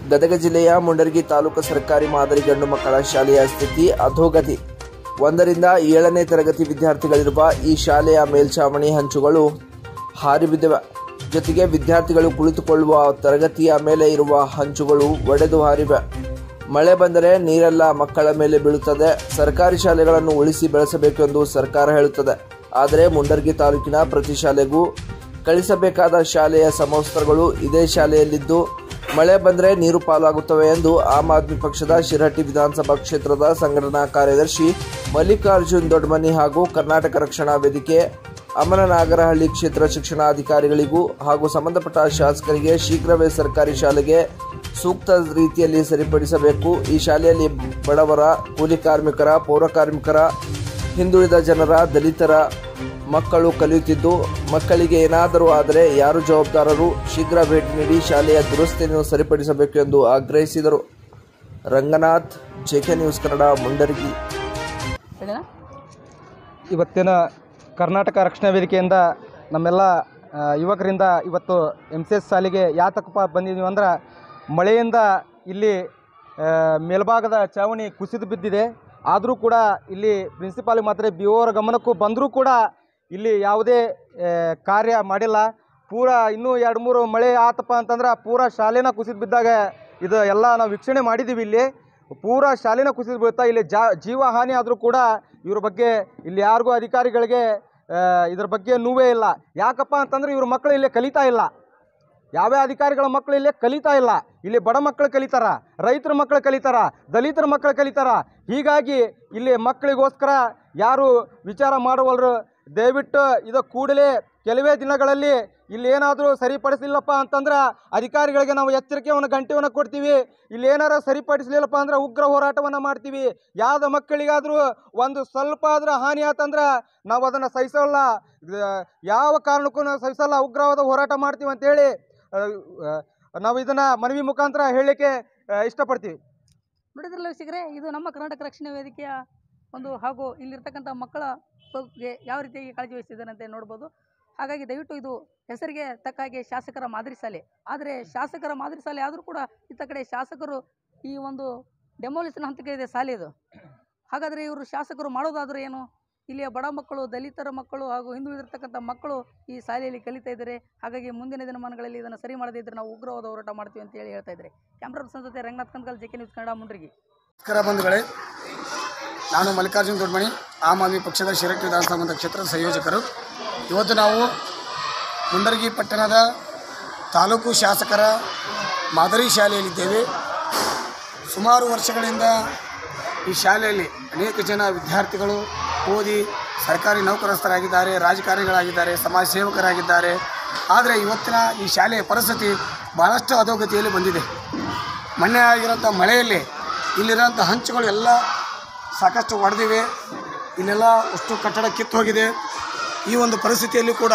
ಗದಗ ಜಿಲ್ಲೆಯ ಮುಂಡರಗಿ ತಾಲೂಕು ಸರ್ಕಾರಿ ಮಾದರಿ ಗಂಡು ಮಕ್ಕಳ ಶಾಲೆಯ ಸ್ಥಿತಿ ಅಧೋಗತಿ ಒಂದರಿಂದ ಏಳನೇ ತರಗತಿ ವಿದ್ಯಾರ್ಥಿಗಳಿರುವ ಈ ಶಾಲೆಯ ಮೇಲ್ಛಾವಣಿ ಹಂಚುಗಳು ಹಾರಿಬಿದ್ದಿವೆ ಜೊತೆಗೆ ವಿದ್ಯಾರ್ಥಿಗಳು ಕುಳಿತುಕೊಳ್ಳುವ ತರಗತಿಯ ಮೇಲೆ ಇರುವ ಹಂಚುಗಳು ಒಡೆದು ಹಾರಿವೆ ಮಳೆ ಬಂದರೆ ನೀರೆಲ್ಲ ಮಕ್ಕಳ ಮೇಲೆ ಬೀಳುತ್ತದೆ ಸರ್ಕಾರಿ ಶಾಲೆಗಳನ್ನು ಉಳಿಸಿ ಬೆಳೆಸಬೇಕು ಎಂದು ಸರ್ಕಾರ ಹೇಳುತ್ತದೆ ಆದರೆ ಮುಂಡರ್ಗಿ ತಾಲೂಕಿನ ಪ್ರತಿ ಶಾಲೆಗೂ ಕಳಿಸಬೇಕಾದ ಶಾಲೆಯ ಸಮವಸ್ತ್ರಗಳು ಇದೇ ಶಾಲೆಯಲ್ಲಿದ್ದು ಮಳೆ ಬಂದರೆ ನೀರು ಪಾಲಾಗುತ್ತವೆ ಎಂದು ಆಮ್ ಆದ್ಮಿ ಪಕ್ಷದ ಶಿರಹಟ್ಟಿ ವಿಧಾನಸಭಾ ಕ್ಷೇತ್ರದ ಸಂಘಟನಾ ಕಾರ್ಯದರ್ಶಿ ಮಲ್ಲಿಕಾರ್ಜುನ್ ದೊಡ್ಡಮನಿ ಹಾಗೂ ಕರ್ನಾಟಕ ರಕ್ಷಣಾ ವೇದಿಕೆ ಅಮರನಾಗರಹಳ್ಳಿ ಕ್ಷೇತ್ರ ಶಿಕ್ಷಣಾಧಿಕಾರಿಗಳಿಗೂ ಹಾಗೂ ಸಂಬಂಧಪಟ್ಟ ಶಾಸಕರಿಗೆ ಶೀಘ್ರವೇ ಸರ್ಕಾರಿ ಶಾಲೆಗೆ ಸೂಕ್ತ ರೀತಿಯಲ್ಲಿ ಸರಿಪಡಿಸಬೇಕು ಈ ಶಾಲೆಯಲ್ಲಿ ಬಡವರ ಕೂಲಿ ಕಾರ್ಮಿಕರ ಪೌರ ಕಾರ್ಮಿಕರ ಹಿಂದುಳಿದ ಜನರ ದಲಿತರ ಮಕ್ಕಳು ಕಲಿಯುತ್ತಿದ್ದು ಮಕ್ಕಳಿಗೆ ಏನಾದರೂ ಆದರೆ ಯಾರು ಜವಾಬ್ದಾರರು ಶೀಘ್ರ ಭೇಟಿ ನೀಡಿ ಶಾಲೆಯ ದುರಸ್ತಿಯನ್ನು ಸರಿಪಡಿಸಬೇಕು ಎಂದು ಆಗ್ರಹಿಸಿದರು ರಂಗನಾಥ್ ಜೆಕೆ ನ್ಯೂಸ್ ಕನ್ನಡ ಮುಂಡರಗಿ ಹೇಳಿನಾ ಇವತ್ತಿನ ಕರ್ನಾಟಕ ರಕ್ಷಣಾ ವೇದಿಕೆಯಿಂದ ನಮ್ಮೆಲ್ಲ ಆ, ಯುವಕರಿಂದ ಇವತ್ತು ಎಮ್ ಸಿ ಎಸ್ ಶಾಲೆಗೆ ಯಾತಕಪ್ಪ ಬಂದಿದ್ದೀವಿ ಅಂದ್ರೆ ಮಳೆಯಿಂದ ಇಲ್ಲಿ ಆ, ಮೇಲ್ಭಾಗದ ಚಾವಣಿ ಕುಸಿದು ಬಿದ್ದಿದೆ ಆದರೂ ಕೂಡ ಇಲ್ಲಿ ಪ್ರಿನ್ಸಿಪಾಲ್ ಮಾತ್ರ ಬಿ ಓರ ಗಮನಕ್ಕೂ ಬಂದರೂ ಕೂಡ ಇಲ್ಲಿ ಯಾವುದೇ ಆ, ಕಾರ್ಯ ಮಾಡಿಲ್ಲ ಪೂರ ಇನ್ನೂ ಎರಡು ಮೂರು ಮಳೆ ಆತಪ್ಪ ಅಂತಂದ್ರೆ ಪೂರ ಶಾಲೆನ ಕುಸಿದು ಬಿದ್ದಾಗ ಇದು ಎಲ್ಲ ನಾವು ವೀಕ್ಷಣೆ ಮಾಡಿದ್ದೀವಿ ಇಲ್ಲಿ ಪೂರ ಶಾಲೆನ ಕುಸಿದು ಬೀಳ್ತಾ ಇಲ್ಲಿ ಜಾ ಜೀವ ಹಾನಿ ಆದರೂ ಕೂಡ ಇವ್ರ ಬಗ್ಗೆ ಇಲ್ಲಿ ಯಾರಿಗೂ ಅಧಿಕಾರಿಗಳಿಗೆ ಆ, ಇದ್ರ ಬಗ್ಗೆ ನೋವೇ ಇಲ್ಲ ಯಾಕಪ್ಪ ಅಂತಂದ್ರೆ ಇವ್ರ ಮಕ್ಕಳು ಇಲ್ಲೇ ಕಲಿತಾ ಇಲ್ಲ ಯಾವ್ಯಾವ ಅಧಿಕಾರಿಗಳ ಮಕ್ಕಳು ಇಲ್ಲೇ ಕಲಿತಾ ಇಲ್ಲ ಇಲ್ಲಿ ಬಡ ಮಕ್ಕಳು ಕಲಿತಾರ ರೈತರ ಮಕ್ಕಳು ಕಲಿತಾರ ದಲಿತರ ಮಕ್ಕಳು ಕಲಿತಾರ ಹೀಗಾಗಿ ಇಲ್ಲಿ ಮಕ್ಕಳಿಗೋಸ್ಕರ ಯಾರು ವಿಚಾರ ಮಾಡುವಲ್ರು ದಯವಿಟ್ಟು ಇದು ಕೂಡಲೇ ಕೆಲವೇ ದಿನಗಳಲ್ಲಿ ಇಲ್ಲಿ ಏನಾದರೂ ಸರಿಪಡಿಸಲಿಲ್ಲಪ್ಪ ಅಂತಂದ್ರೆ ಅಧಿಕಾರಿಗಳಿಗೆ ನಾವು ಎಚ್ಚರಿಕೆಯನ್ನು ಗಂಟೆಯನ್ನು ಕೊಡ್ತೀವಿ ಇಲ್ಲಿ ಏನಾರ ಸರಿಪಡಿಸಲಿಲ್ಲಪ್ಪ ಅಂದ್ರೆ ಉಗ್ರ ಹೋರಾಟವನ್ನು ಮಾಡ್ತೀವಿ ಯಾವ್ದು ಮಕ್ಕಳಿಗಾದರೂ ಒಂದು ಸ್ವಲ್ಪ ಆದ್ರೂ ಹಾನಿ ಆತಂದ್ರೆ ನಾವು ಅದನ್ನು ಸಹಿಸೋಲ್ಲ ಇದು ಯಾವ ಕಾರಣಕ್ಕೂ ನಾವು ಸಹಿಸಲ್ಲ ಉಗ್ರವಾದ ಹೋರಾಟ ಮಾಡ್ತೀವಿ ಅಂತೇಳಿ ಆ, ಆ, ನಾವು ಇದನ್ನು ಮನವಿ ಮುಖಾಂತರ ಹೇಳಲಿಕ್ಕೆ ಆ, ಇಷ್ಟಪಡ್ತೀವಿ ನೋಡಿದ್ರಲ್ಲ ವೀಕ್ಷಕರೇ ಇದು ನಮ್ಮ ಕರ್ನಾಟಕ ರಕ್ಷಣಾ ವೇದಿಕೆಯ ಒಂದು ಹಾಗೂ ಇಲ್ಲಿರ್ತಕ್ಕಂಥ ಮಕ್ಕಳ ಬಗ್ಗೆ ಯಾವ ರೀತಿಯಾಗಿ ಕಾಳಜಿ ವಹಿಸಿದ್ದಾರೆ ಅಂತ ನೋಡ್ಬೋದು ಹಾಗಾಗಿ ದಯವಿಟ್ಟು ಇದು ಹೆಸರಿಗೆ ತಕ್ಕ ಹಾಗೆ ಶಾಸಕರ ಮಾದರಿ ಶಾಲೆ ಆದರೆ ಶಾಸಕರ ಮಾದರಿ ಶಾಲೆ ಆದರೂ ಕೂಡ ಇತ್ತ ಕಡೆ ಶಾಸಕರು ಈ ಒಂದು ಡೆಮೋಲಿಷನ್ ಹಂತಕ್ಕೆ ಇದೆ ಶಾಲೆ ಇದು ಹಾಗಾದರೆ ಇವರು ಶಾಸಕರು ಮಾಡೋದಾದರೂ ಏನು ಇಲ್ಲಿಯ ಬಡ ಮಕ್ಕಳು ದಲಿತರ ಮಕ್ಕಳು ಹಾಗೂ ಹಿಂದುಳಿದಿರ್ತಕ್ಕಂಥ ಮಕ್ಕಳು ಈ ಶಾಲೆಯಲ್ಲಿ ಕಲಿತಾ ಇದ್ದಾರೆ ಹಾಗಾಗಿ ಮುಂದಿನ ದಿನಮಾನಗಳಲ್ಲಿ ಇದನ್ನು ಸರಿ ಮಾಡದೇ ಇದ್ದರೆ ನಾವು ಉಗ್ರವಾದ ಹೋರಾಟ ಮಾಡ್ತೀವಿ ಅಂತ ಹೇಳಿ ಹೇಳ್ತಾ ಇದ್ದಾರೆ ಕ್ಯಾಮ್ರಾ ಪರ್ಸನ್ ಜೊತೆ Ranganath Kankal J K news Kannada Mundaragi ನಮಸ್ಕಾರ ಬಂಧುಗಳೇ ನಾನು ಮಲ್ಲಿಕಾರ್ಜುನ್ ದೊಡ್ಮಣಿ ಆಮ್ ಆದ್ಮಿ ಪಕ್ಷದ ಶಿರಟ್ಟಿ ವಿಧಾನಸಭಾ ಕ್ಷೇತ್ರದ ಸಂಯೋಜಕರು ಇವತ್ತು ನಾವು ಮುಂಡರಗಿ ಪಟ್ಟಣದ ತಾಲೂಕು ಶಾಸಕರ ಮಾದರಿ ಶಾಲೆಯಲ್ಲಿದ್ದೇವೆ ಸುಮಾರು ವರ್ಷಗಳಿಂದ ಈ ಶಾಲೆಯಲ್ಲಿ ಅನೇಕ ಜನ ವಿದ್ಯಾರ್ಥಿಗಳು ಓದಿ ಸರ್ಕಾರಿ ನೌಕರಸ್ಥರಾಗಿದ್ದಾರೆ ರಾಜಕಾರಣಿಗಳಾಗಿದ್ದಾರೆ ಸಮಾಜ ಸೇವಕರಾಗಿದ್ದಾರೆ ಆದರೆ ಇವತ್ತಿನ ಈ ಶಾಲೆಯ ಪರಿಸ್ಥಿತಿ ಭಾಳಷ್ಟು ಅಧೋಗತಿಯಲ್ಲಿ ಬಂದಿದೆ ಮೊನ್ನೆ ಆಗಿರೋಂಥ ಮಳೆಯಲ್ಲಿ ಇಲ್ಲಿರೋಂಥ ಹಂಚುಗಳು ಎಲ್ಲ ಸಾಕಷ್ಟು ಒಡೆದಿವೆ ಇಲ್ಲೆಲ್ಲ ಅಷ್ಟು ಕಟ್ಟಡ ಕಿತ್ತು ಹೋಗಿದೆ ಈ ಒಂದು ಪರಿಸ್ಥಿತಿಯಲ್ಲಿ ಕೂಡ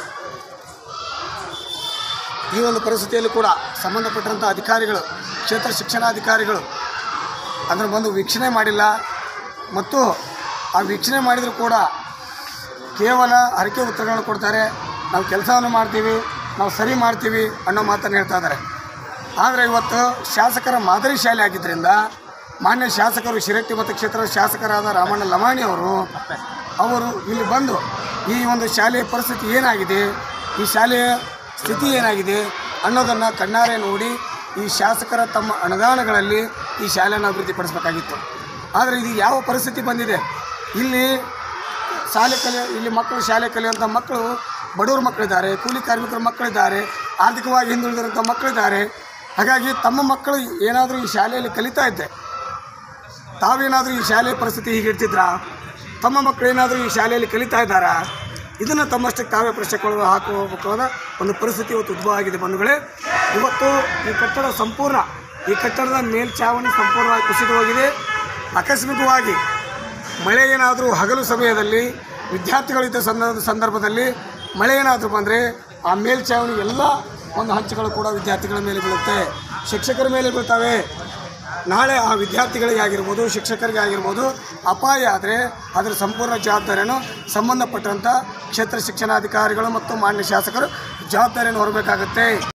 ಈ ಒಂದು ಪರಿಸ್ಥಿತಿಯಲ್ಲಿ ಕೂಡ ಸಂಬಂಧಪಟ್ಟಂಥ ಅಧಿಕಾರಿಗಳು ಕ್ಷೇತ್ರ ಶಿಕ್ಷಣಾಧಿಕಾರಿಗಳು ಅದನ್ನು ಬಂದು ವೀಕ್ಷಣೆ ಮಾಡಿಲ್ಲ ಮತ್ತು ಆ ವೀಕ್ಷಣೆ ಮಾಡಿದರೂ ಕೂಡ ಕೇವಲ ಹರಕೆ ಉತ್ತರಗಳನ್ನು ಕೊಡ್ತಾರೆ ನಾವು ಕೆಲಸವನ್ನು ಮಾಡ್ತೀವಿ ನಾವು ಸರಿ ಮಾಡ್ತೀವಿ ಅನ್ನೋ ಮಾತನ್ನು ಹೇಳ್ತಾ ಇದ್ದಾರೆ ಆದರೆ ಇವತ್ತು ಶಾಸಕರ ಮಾದರಿ ಶಾಲೆ ಆಗಿದ್ದರಿಂದ ಮಾನ್ಯ ಶಾಸಕರು ಶಿರಟ್ಟಿ ಮತ್ತು ಕ್ಷೇತ್ರದ ಶಾಸಕರಾದ ರಾಮಣ್ಣ ಲಮಾಣಿ ಅವರು ಅವರು ಇಲ್ಲಿ ಬಂದು ಈ ಒಂದು ಶಾಲೆಯ ಪರಿಸ್ಥಿತಿ ಏನಾಗಿದೆ ಈ ಶಾಲೆಯ ಸ್ಥಿತಿ ಏನಾಗಿದೆ ಅನ್ನೋದನ್ನು ಕಣ್ಣಾರೆ ನೋಡಿ ಈ ಶಾಸಕರ ತಮ್ಮ ಅನುದಾನಗಳಲ್ಲಿ ಈ ಶಾಲೆಯನ್ನು ಅಭಿವೃದ್ಧಿಪಡಿಸಬೇಕಾಗಿತ್ತು ಆದರೆ ಇದು ಯಾವ ಪರಿಸ್ಥಿತಿ ಬಂದಿದೆ ಇಲ್ಲಿ ಶಾಲೆ ಕಲಿಯೋ ಇಲ್ಲಿ ಮಕ್ಕಳು ಶಾಲೆ ಕಲಿಯುವಂಥ ಮಕ್ಕಳು ಬಡವ್ರ ಮಕ್ಕಳಿದ್ದಾರೆ ಕೂಲಿ ಕಾರ್ಮಿಕರ ಮಕ್ಕಳಿದ್ದಾರೆ ಆರ್ಥಿಕವಾಗಿ ಹಿಂದುಳಿದಿರುವಂಥ ಮಕ್ಕಳಿದ್ದಾರೆ ಹಾಗಾಗಿ ತಮ್ಮ ಮಕ್ಕಳು ಏನಾದರೂ ಈ ಶಾಲೆಯಲ್ಲಿ ಕಲಿತಾ ಇದ್ದೆ ತಾವೇನಾದರೂ ಈ ಶಾಲೆಯ ಪರಿಸ್ಥಿತಿ ಹೀಗೆ ಇರ್ತಿದ್ರಾ ತಮ್ಮ ಮಕ್ಕಳು ಏನಾದರೂ ಈ ಶಾಲೆಯಲ್ಲಿ ಕಲಿತಾ ಇದ್ದಾರಾ ಇದನ್ನು ತಮ್ಮಷ್ಟಕ್ಕೆ ತಾವೇ ಪ್ರಶ್ನೆಗಳು ಹಾಕುವ ಒಂದು ಪರಿಸ್ಥಿತಿ ಇವತ್ತು ಉದ್ಭವ ಆಗಿದೆ ಬಂಧುಗಳೇ ಇವತ್ತು ಈ ಕಟ್ಟಡ ಸಂಪೂರ್ಣ ಈ ಕಟ್ಟಡದ ಮೇಲ್ಛಾವಣಿ ಸಂಪೂರ್ಣವಾಗಿ ಕುಸಿದು ಹೋಗಿದೆ ಆಕಸ್ಮಿಕವಾಗಿ ಮಳೆ ಏನಾದರೂ ಹಗಲು ಸಮಯದಲ್ಲಿ ವಿದ್ಯಾರ್ಥಿಗಳಿದ್ದ ಸಂದರ್ಭ ಸಂದರ್ಭದಲ್ಲಿ ಮಳೆ ಏನಾದರೂ ಬಂದರೆ ಆ ಮೇಲ್ಛಾವಣಿ ಎಲ್ಲ ಒಂದು ಹಂಚುಗಳು ಕೂಡ ವಿದ್ಯಾರ್ಥಿಗಳ ಮೇಲೆ ಬೀಳುತ್ತೆ ಶಿಕ್ಷಕರ ಮೇಲೆ ಬೀಳ್ತವೆ ನಾಳೆ ಆ ವಿದ್ಯಾರ್ಥಿಗಳಿಗೆ ಆಗಿರ್ಬೋದು ಶಿಕ್ಷಕರಿಗೆ ಆಗಿರ್ಬೋದು ಅಪಾಯ ಆದರೆ ಅದರ ಸಂಪೂರ್ಣ ಜವಾಬ್ದಾರಿಯನ್ನು ಸಂಬಂಧಪಟ್ಟಂಥ ಕ್ಷೇತ್ರ ಶಿಕ್ಷಣಾಧಿಕಾರಿಗಳು ಮತ್ತು ಮಾನ್ಯ ಶಾಸಕರು ಜವಾಬ್ದಾರಿಯನ್ನು ಹೊರಬೇಕಾಗುತ್ತೆ